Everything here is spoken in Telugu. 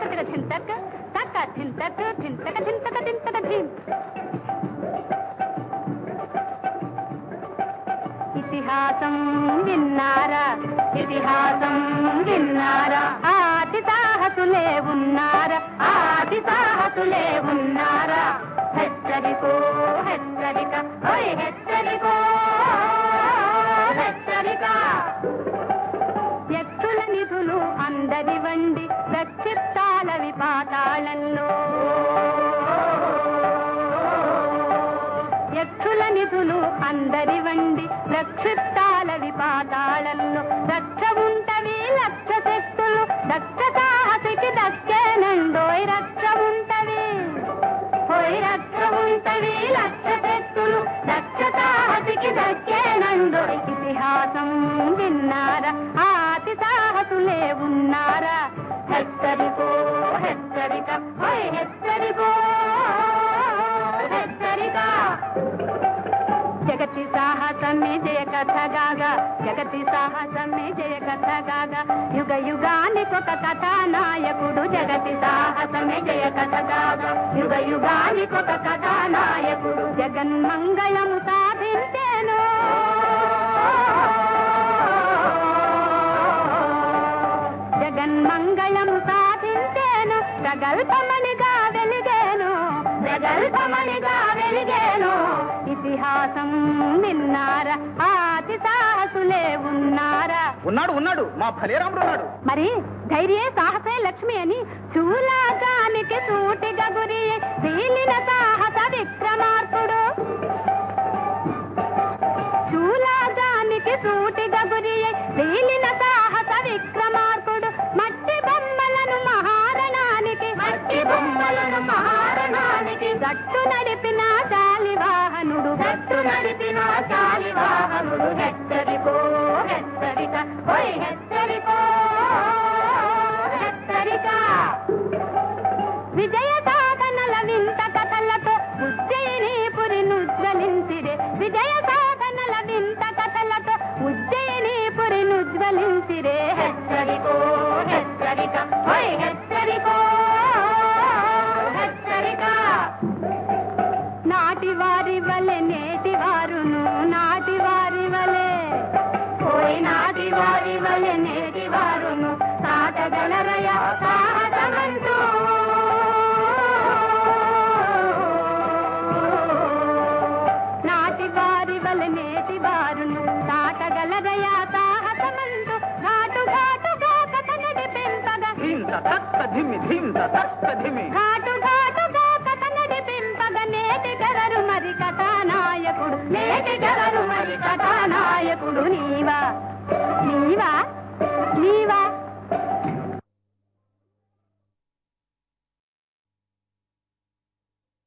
చింతక చింతక తక్క చింతక చింతక చింతక చింతక ధిం ఇతిహాసం విన్నారా ఇతిహాసం విన్నారా ఆది సాహసులే ఉన్నారా ఆది సాహసులే ఉన్నారా హెచ్చరికో హెచ్చరిక ఓయ్ హెచ్చరికో హెచ్చరిక యక్షుల నిధులు అందరి వండి రక్షిప్తాల విపాతాళంలో యక్షుల నిధులు అందరి వండి రక్షిప్తాల విపాతాళంలో రక్ష ఉంటవి లక్ష శక్తులు దక్ష సాహసికి దక్కేనండోయ్ రక్ష ఉంటవి పోయి రక్ష ఉంటవి లక్ష శక్తులు దక్ష సాహసికి దక్కేనండోయ్ ఇతిహాసం విన్నారా ఆతి సాహసులే ఉన్నారా హెచ్చరికో హెచ్చరిక ఓయ్ హెచ్చరికో హెచ్చరిక జగతి సాహసమే జయ కథగాగా జగతి సాహసమే జయ కథగాగా యుగ యుగానికొక కథానాయకుడు జగతి సాహసమే జయ కథగాగా యుగ యుగానికొక కథానాయకుడు జగన్మంగళము సాధించేను జగన్మంగళం సాధించేను ప్రగల్భమణిగా వెలిగేను ప్రగల్భమణిగా వెలిగేను ఇతిహాసం విన్నారా ఆతి సాహసులే ఉన్నారా ఉన్నాడు ఉన్నాడు మా ఫలేరాముడు ఉన్నాడు మరి ధైర్యే సాహసే లక్ష్మి అని చూలాగానికి సూటిగా గురి తేలిన సాహస విక్రమార్కుడు చూలాగానికి సూటిగా గురి తేలిన సాహస విక్రమార్కుడు మట్టి బొమ్మలను మహారణానికి మట్టి బొమ్మలను మహారణానికి గట్టు నడిపిన శాలివాహనుడు గట్టు నడిపిన శాలివాహనుడు హెచ్చరికో హెచ్చరిక ఓయ్ హెచ్చరికో హెచ్చరిక విజయ సాధనల వింత కథలతో ఉజ్జయిని పురి నుజ్వలించిరే విజయ సాధనల వింత కథలతో ఉజ్జయిని పురి నుజ్వలించిరే హెచ్చరికో హెచ్చరిక ఓయ్ హెచ్చరికో హెచ్చరిక నాటి వారి వలె నేటి వారును నాటి వారి వలె పోయి నాటి వారి వలె నేటి వారును సాటగలరయ సాహసమంటూ నాటి వారి వలె నేటి వారును సాటగలరయ సాహసమంటూ ఘాటు ఘాటుగా కథ నడిపింపగా ధీం తత్త ధిమి ధీం తత్త ధిమి ఘాటు ఘాటుగా కథ నడిపింపగ నేటి గలరు మరి కథానాయకుడు నేటి గలరు మరి కథానాయకుడు నీవా